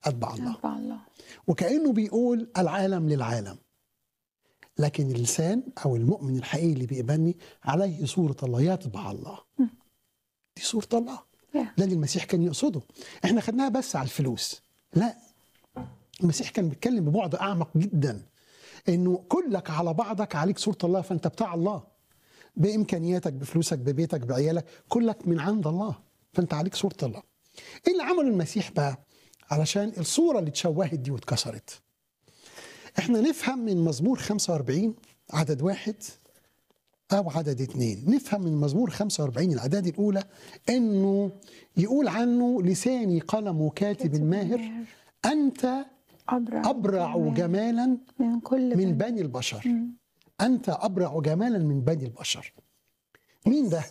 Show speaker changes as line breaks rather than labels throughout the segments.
اتبع الله
أتبع الله
وكانه بيقول العالم للعالم لكن اللسان او المؤمن الحقيقي اللي بيقبلني عليه صوره الله يتبع الله دي صوره الله
Yeah.
ده اللي المسيح كان يقصده احنا خدناها بس على الفلوس لا المسيح كان بيتكلم ببعد اعمق جدا انه كلك على بعضك عليك صوره الله فانت بتاع الله بامكانياتك بفلوسك ببيتك بعيالك كلك من عند الله فانت عليك صوره الله ايه اللي عمله المسيح بقى علشان الصوره اللي اتشوهت دي واتكسرت احنا نفهم من مزمور 45 عدد واحد أو عدد اثنين نفهم من مزمور 45 الأعداد الأولى أنه يقول عنه لساني قلم كاتب الماهر أنت
أبرع
أبرع
جمال
جمالا
من كل
من
بني.
بني البشر أنت أبرع جمالا من بني البشر مين ده؟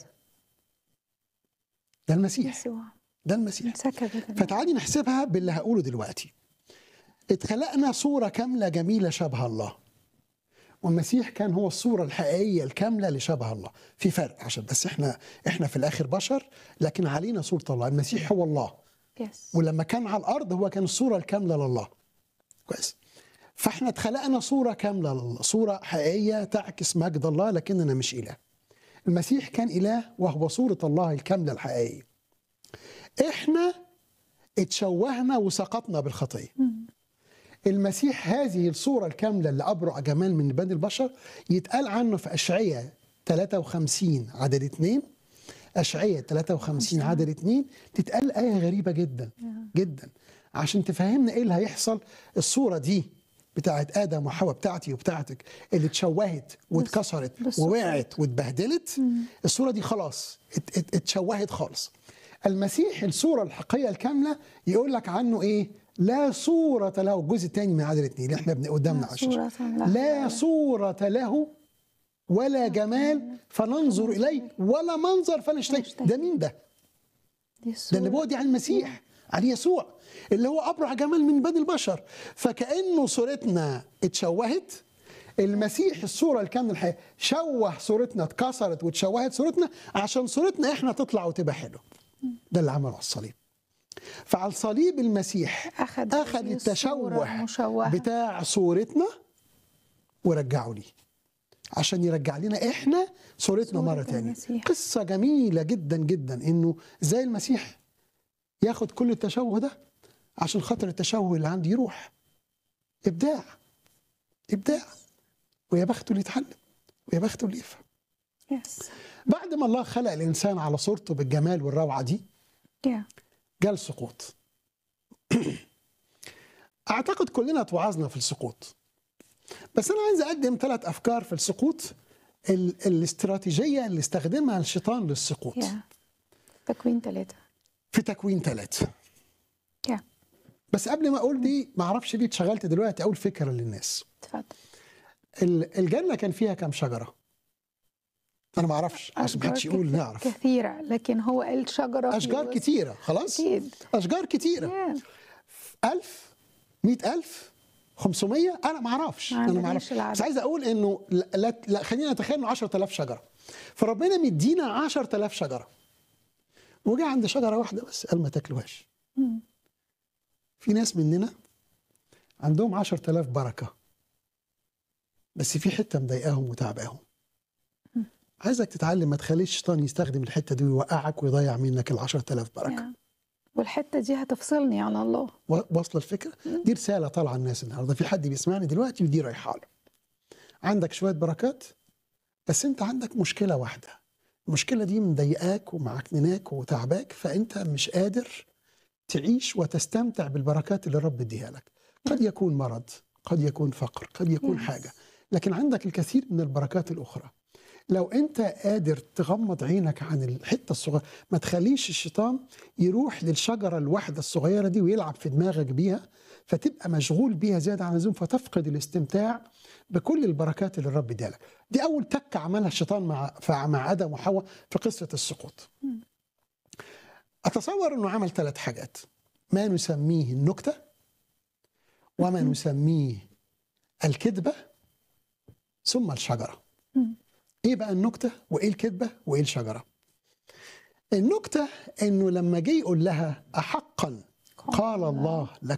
ده المسيح
يسوع
ده المسيح
انسكبت الماء.
فتعالي نحسبها باللي هقوله دلوقتي اتخلقنا صورة كاملة جميلة شبه الله والمسيح كان هو الصورة الحقيقية الكاملة لشبه الله في فرق عشان بس احنا احنا في الآخر بشر لكن علينا صورة الله المسيح هو الله
يس
ولما كان على الأرض هو كان الصورة الكاملة لله كويس فاحنا اتخلقنا صورة كاملة لله صورة حقيقية تعكس مجد الله لكننا مش إله المسيح كان إله وهو صورة الله الكاملة الحقيقية احنا اتشوهنا وسقطنا بالخطية المسيح هذه الصورة الكاملة اللي أبرع جمال من بني البشر يتقال عنه في أشعية 53 عدد 2 أشعية 53 عدد 2 تتقال آية غريبة جدا جدا عشان تفهمنا إيه اللي هيحصل الصورة دي بتاعت آدم وحواء بتاعتي وبتاعتك اللي اتشوهت واتكسرت
بالصورة.
ووقعت واتبهدلت الصورة دي خلاص ات- ات- اتشوهت خالص المسيح الصورة الحقيقية الكاملة يقول لك عنه إيه لا صورة له الجزء الثاني من عدد اثنين اللي احنا بن- قدامنا
لا
على الشاشة
صورة له
لا صورة له ولا جمال فننظر إليه ولا منظر فنشتهي
فنشتهي.
ده مين ده؟
دي
ده
الصورة
النبوة دي عن المسيح عن يسوع اللي هو أبرع جمال من بني البشر فكأنه صورتنا اتشوهت المسيح الصورة الكاملة الحقيقية شوه صورتنا اتكسرت واتشوهت صورتنا عشان صورتنا احنا تطلع وتبقى حلوة ده اللي عمله على الصليب فعلى الصليب المسيح
أخذ
أخذ
هذه الصورة
التشوه
المشوهة.
بتاع صورتنا ورجعه ليه عشان يرجع لنا احنا صورتنا
صورة
مرة تانية
المسيح.
قصة جميلة جدا جدا انه زي المسيح ياخد كل التشوه ده عشان خاطر التشوه اللي عندي يروح ابداع ابداع ويا بخته اللي يتعلم ويا بخته اللي يفهم
يس
بعد ما الله خلق الانسان على صورته بالجمال والروعه دي
يا
جاء السقوط اعتقد كلنا اتوعظنا في السقوط بس انا عايز اقدم ثلاث افكار في السقوط ال- الاستراتيجيه اللي استخدمها الشيطان للسقوط
يا تكوين ثلاثة
في تكوين ثلاثة
يا
بس قبل ما اقول دي ما اعرفش ليه اتشغلت دلوقتي اقول فكره للناس
اتفضل
ال- الجنه كان فيها كام شجره انا ما اعرفش عشان ما حدش يقول
كث-
نعرف
كثيرة لكن هو قال شجرة في
اشجار
وسط-
كتيره خلاص
أكيد
اشجار كتيره
يا.
ألف مئة ألف 500 أنا ما أعرفش
ما
أنا ما
عندناش
أعرفش
العدد.
بس عايز أقول إنه لا, لا, لا خلينا نتخيل إنه 10000 شجرة فربنا مدينا 10000 شجرة وجا عند شجرة واحدة بس قال ما تاكلوهاش في ناس مننا عندهم 10000 بركة بس في حتة مضايقاهم وتعباهم عايزك تتعلم ما تخليش الشيطان يستخدم الحتة دي ويوقعك ويضيع منك ال 10000 بركة
يا. والحتة دي هتفصلني عن الله
و- واصله الفكره دي رساله طالعه الناس النهارده في حد بيسمعني دلوقتي ودي رايحه له عندك شويه بركات بس انت عندك مشكله واحده المشكله دي مضايقاك ومعكنناك وتعباك فانت مش قادر تعيش وتستمتع بالبركات اللي الرب اديها لك قد يكون مرض قد يكون فقر قد يكون
Yes.
حاجه لكن عندك الكثير من البركات الاخرى لو انت قادر تغمض عينك عن الحته الصغيره ما تخليش الشيطان يروح للشجره الواحده الصغيره دي ويلعب في دماغك بيها فتبقى مشغول بيها زياده عن اللزوم فتفقد الاستمتاع بكل البركات اللي الرب اداها لك دي اول تكه عملها الشيطان مع فع- مع ادم وحواء في قصه السقوط اتصور انه عمل ثلاث حاجات ما نسميه النكته وما نسميه الكذبه ثم الشجره ايه بقى النكته وايه الكذبه وايه الشجره النكته انه لما جه يقول لها احقا قال الله لك